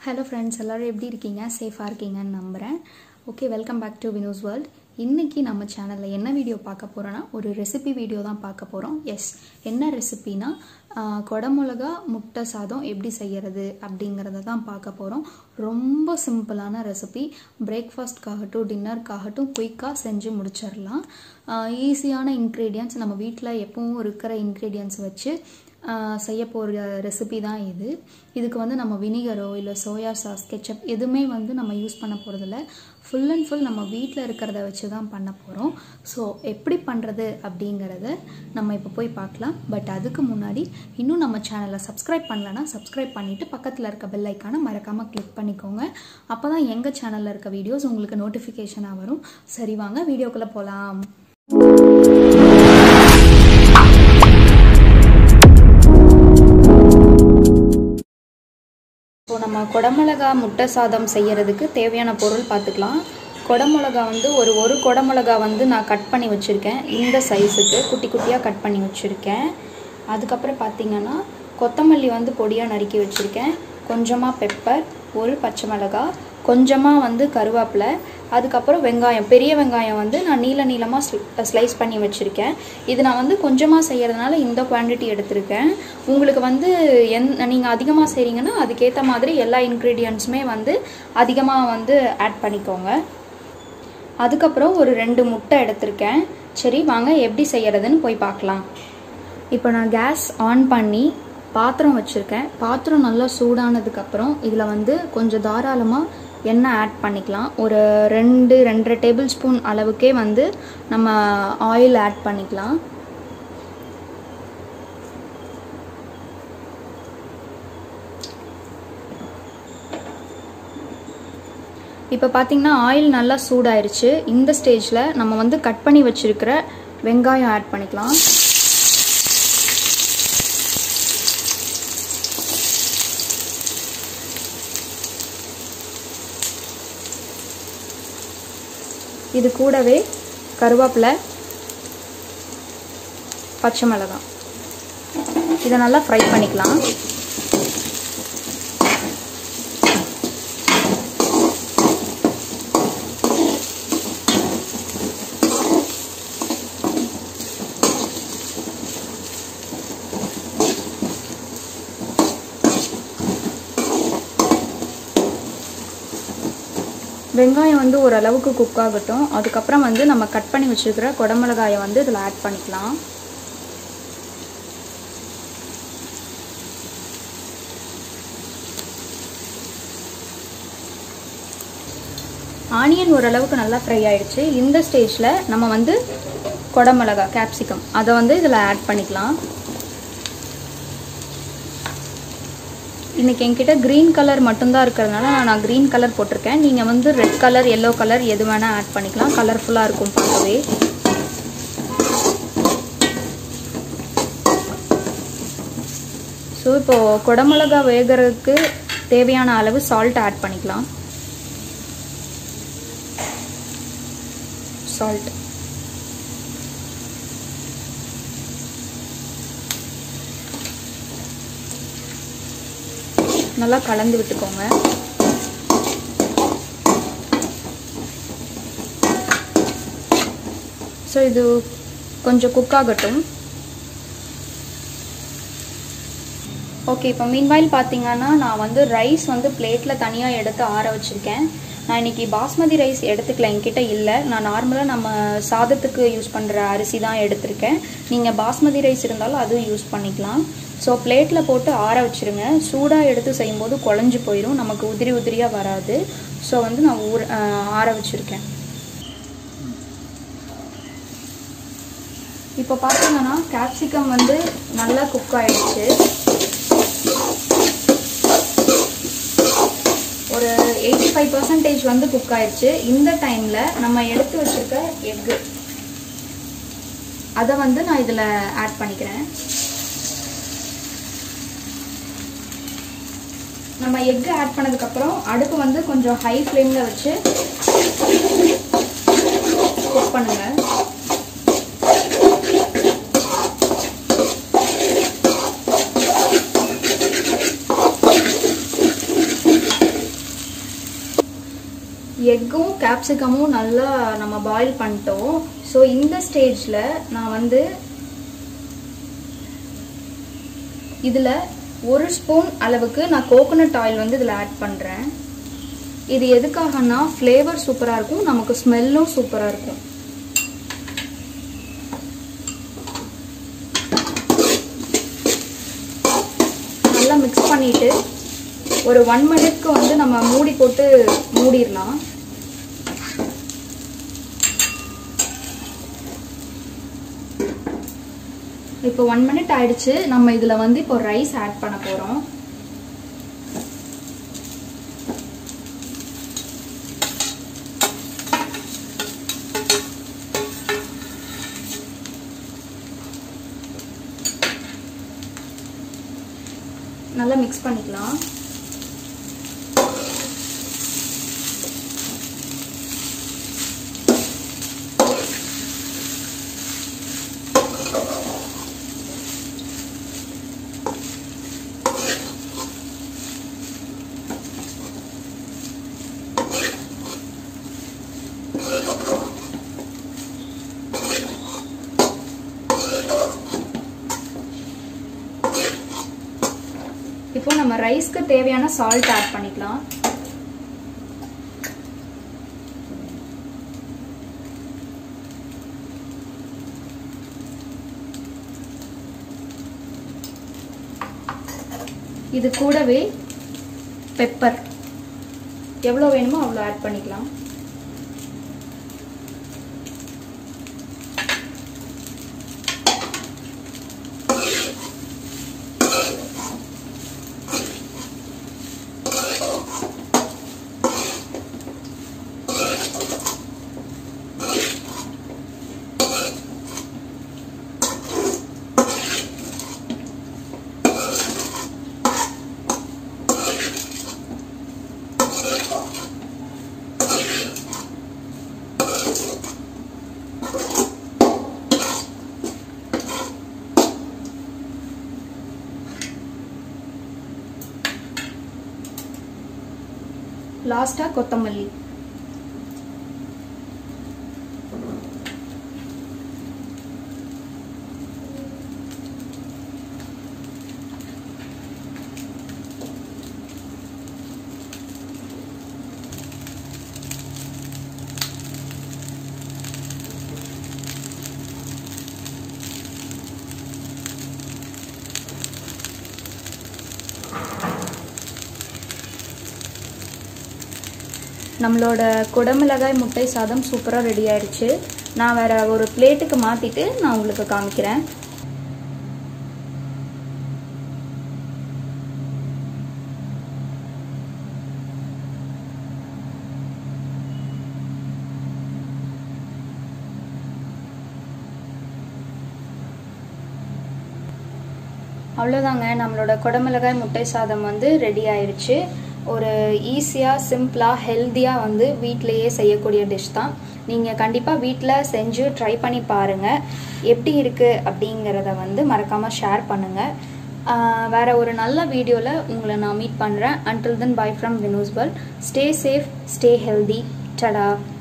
hello friends எல்லோரும் எப்படி இருக்கீங்க சேஃபாக இருக்கீங்கன்னு நம்புகிறேன் okay welcome back to Vino's world இன்றைக்கி நம்ம சேனலில் என்ன வீடியோ பார்க்க போகிறோன்னா ஒரு ரெசிபி வீடியோ தான் பார்க்க போகிறோம் எஸ் என்ன ரெசிபினா கொடமிளகா முட்டை சாதம் எப்படி செய்கிறது அப்படிங்கிறத தான் பார்க்க போகிறோம் ரொம்ப சிம்பிளான ரெசிபி பிரேக்ஃபாஸ்ட்காகட்டும் டின்னருக்காகட்டும் குயிக்காக செஞ்சு முடிச்சிடலாம் ஈஸியான இன்க்ரீடியன்ஸ் நம்ம வீட்டில் எப்பவும் இருக்கிற இன்க்ரீடியன்ஸ் வச்சு செய்ய போகிற ரெசிபி தான் இது இதுக்கு வந்து நம்ம வினிகரோ இல்லை சோயா சாஸ் கெச்சப் எதுவுமே வந்து நம்ம யூஸ் பண்ண போகிறதில்ல ஃபுல் அண்ட் ஃபுல் நம்ம வீட்டில் இருக்கிறத வச்சு தான் பண்ண போகிறோம் ஸோ எப்படி பண்ணுறது அப்படிங்கிறத நம்ம இப்போ போய் பார்க்கலாம் பட் அதுக்கு முன்னாடி இன்னும் நம்ம சேனலை சப்ஸ்கிரைப் பண்ணலன்னா சப்ஸ்கிரைப் பண்ணிவிட்டு பக்கத்தில் இருக்க பெல் ஐக்கானை மறக்காமல் கிளிக் பண்ணிக்கோங்க அப்போ தான் எங்கள் சேனலில் இருக்க வீடியோஸ் உங்களுக்கு நோட்டிஃபிகேஷனாக வரும் சரி வாங்க வீடியோக்குள்ளே போகலாம் இப்போ நம்ம குடமிளகா முட்டை சாதம் செய்யறதுக்கு தேவையான பொருள் பார்த்துக்கலாம் குடமிளகா வந்து ஒரு ஒரு குடமிளகா வந்து நான் கட் பண்ணி வச்சுருக்கேன் இந்த சைஸுக்கு குட்டி குட்டியாக கட் பண்ணி வச்சுருக்கேன் அதுக்கப்புறம் பார்த்திங்கன்னா கொத்தமல்லி வந்து பொடியாக நறுக்கி வச்சுருக்கேன் கொஞ்சமாக பெப்பர் ஒரு பச்சை மிளகா கொஞ்சமாக வந்து கருவேப்பிலை அதுக்கப்புறம் வெங்காயம் பெரிய வெங்காயம் வந்து நான் நீள நீளமாக ஸ்லைஸ் பண்ணி வச்சுருக்கேன் இது நான் வந்து கொஞ்சமாக செய்கிறதுனால இந்த குவான்டிட்டி எடுத்திருக்கேன் உங்களுக்கு வந்து எந் நீங்கள் அதிகமாக செய்கிறீங்கன்னா அதுக்கேற்ற மாதிரி எல்லா இன்க்ரீடியன்ட்ஸுமே வந்து அதிகமாக வந்து ஆட் பண்ணிக்கோங்க அதுக்கப்புறம் ஒரு ரெண்டு முட்டை எடுத்திருக்கேன் சரி வாங்க எப்படி செய்கிறதுன்னு போய் பார்க்கலாம் இப்போ நான் கேஸ் ஆன் பண்ணி பாத்திரம் வச்சுருக்கேன் பாத்திரம் நல்லா சூடானதுக்கப்புறம் இதில் வந்து கொஞ்சம் தாராளமாக எண்ணெய் ஆட் பண்ணிக்கலாம் ஒரு ரெண்டு ரெண்டரை டேபிள் ஸ்பூன் அளவுக்கே வந்து நம்ம ஆயில் ஆட் பண்ணிக்கலாம் இப்போ பார்த்தீங்கன்னா ஆயில் நல்லா சூடாயிருச்சு இந்த ஸ்டேஜில் நம்ம வந்து கட் பண்ணி வச்சுருக்கிற வெங்காயம் ஆட் பண்ணிக்கலாம் இது கூடவே கருவேப்பிலை பச்சை மிளகாய் இதை நல்லா ஃப்ரை பண்ணிக்கலாம் வெங்காயம் வந்து ஓரளவுக்கு குக் ஆகட்டும் அதுக்கப்புறம் வந்து நம்ம கட் பண்ணி வச்சுருக்கிற குடமிளகாயை வந்து இதில் ஆட் பண்ணிக்கலாம் ஆனியன் ஓரளவுக்கு நல்லா ஃப்ரை ஆயிடுச்சு இந்த ஸ்டேஜில் நம்ம வந்து குடமிளகா கேப்சிகம் அதை வந்து இதில் ஆட் பண்ணிக்கலாம் இன்றைக்கி என்கிட்ட க்ரீன் கலர் மட்டும்தான் இருக்கிறதுனால நான் க்ரீன் கலர் போட்டிருக்கேன் நீங்கள் வந்து ரெட் கலர் எல்லோ கலர் எது வேணால் ஆட் பண்ணிக்கலாம் கலர்ஃபுல்லாக இருக்கும் பார்க்கவே ஸோ இப்போது குடமிளகா வேகிறதுக்கு தேவையான அளவு சால்ட் ஆட் பண்ணிக்கலாம் சால்ட் நல்லா கலந்து விட்டுக்கோங்க ஸோ இது கொஞ்சம் குக் ஆகட்டும் ஓகே இப்போ மீன்வாயில் பார்த்தீங்கன்னா நான் வந்து ரைஸ் வந்து பிளேட்டில் தனியாக எடுத்து ஆற வச்சுருக்கேன் நான் இன்றைக்கி பாஸ்மதி ரைஸ் எடுத்துக்கல என்கிட்ட இல்லை நான் நார்மலாக நம்ம சாதத்துக்கு யூஸ் பண்ணுற அரிசி தான் எடுத்திருக்கேன் நீங்கள் பாஸ்மதி ரைஸ் இருந்தாலும் அதுவும் யூஸ் பண்ணிக்கலாம் ஸோ பிளேட்டில் போட்டு ஆற வச்சுருங்க சூடாக எடுத்து செய்யும்போது குழஞ்சி போயிடும் நமக்கு உதிரி உதிரியாக வராது ஸோ வந்து நான் ஊற ஆற வச்சுருக்கேன் இப்போ பார்த்தீங்கன்னா கேப்சிகம் வந்து நல்லா குக் ஆகிடுச்சு ஒரு எயிட்டி ஃபைவ் பர்சன்டேஜ் வந்து குக் ஆயிடுச்சு இந்த டைமில் நம்ம எடுத்து வச்சுருக்க எக்கு அதை வந்து நான் இதில் ஆட் பண்ணிக்கிறேன் நம்ம எக்கு ஆட் பண்ணதுக்கப்புறம் அடுப்பு வந்து கொஞ்சம் ஹை ஃப்ளேமில் வச்சு குக் பண்ணுங்கள் எக்கும் கேப்சிகமும் நல்லா நம்ம பாயில் பண்ணிட்டோம் ஸோ இந்த ஸ்டேஜில் நான் வந்து இதில் ஒரு ஸ்பூன் அளவுக்கு நான் கோகோனட் ஆயில் வந்து இதில் ஆட் பண்ணுறேன் இது எதுக்காகனா ஃப்ளேவர் சூப்பராக இருக்கும் நமக்கு ஸ்மெல்லும் சூப்பராக இருக்கும் நல்லா மிக்ஸ் பண்ணிட்டு ஒரு ஒன் மினிட்க்கு வந்து நம்ம மூடி போட்டு மூடிடலாம் இப்போ ஒன் மினிட் ஆயிடுச்சு நம்ம இதில் வந்து இப்போ ரைஸ் ஆட் பண்ண போகிறோம் நல்லா மிக்ஸ் பண்ணிக்கலாம் இப்போ நம்ம ரைஸ்க்கு தேவையான சால்ட் ஆட் பண்ணிக்கலாம் இது கூடவே பெப்பர் எவ்வளோ வேணுமோ அவ்வளோ ஆட் பண்ணிக்கலாம் லாஸ்ட்டாக கொத்தமல்லி நம்மளோட குடமிளகாய் முட்டை சாதம் சூப்பராக ரெடி ஆயிடுச்சு நான் வேற ஒரு பிளேட்டுக்கு மாற்றிட்டு நான் உங்களுக்கு காமிக்கிறேன் அவ்வளோதாங்க நம்மளோட குடமிளகாய் முட்டை சாதம் வந்து ரெடி ஆயிடுச்சு ஒரு ஈஸியாக சிம்பிளாக ஹெல்த்தியாக வந்து வீட்டிலையே செய்யக்கூடிய டிஷ் தான் நீங்கள் கண்டிப்பாக வீட்டில் செஞ்சு ட்ரை பண்ணி பாருங்கள் எப்படி இருக்குது அப்படிங்கிறத வந்து மறக்காமல் ஷேர் பண்ணுங்கள் வேறு ஒரு நல்ல வீடியோவில் உங்களை நான் மீட் பண்ணுறேன் அன்டில் தென் பை ஃப்ரம் வினூஸ்பல் ஸ்டே சேஃப் ஸ்டே ஹெல்தி டடா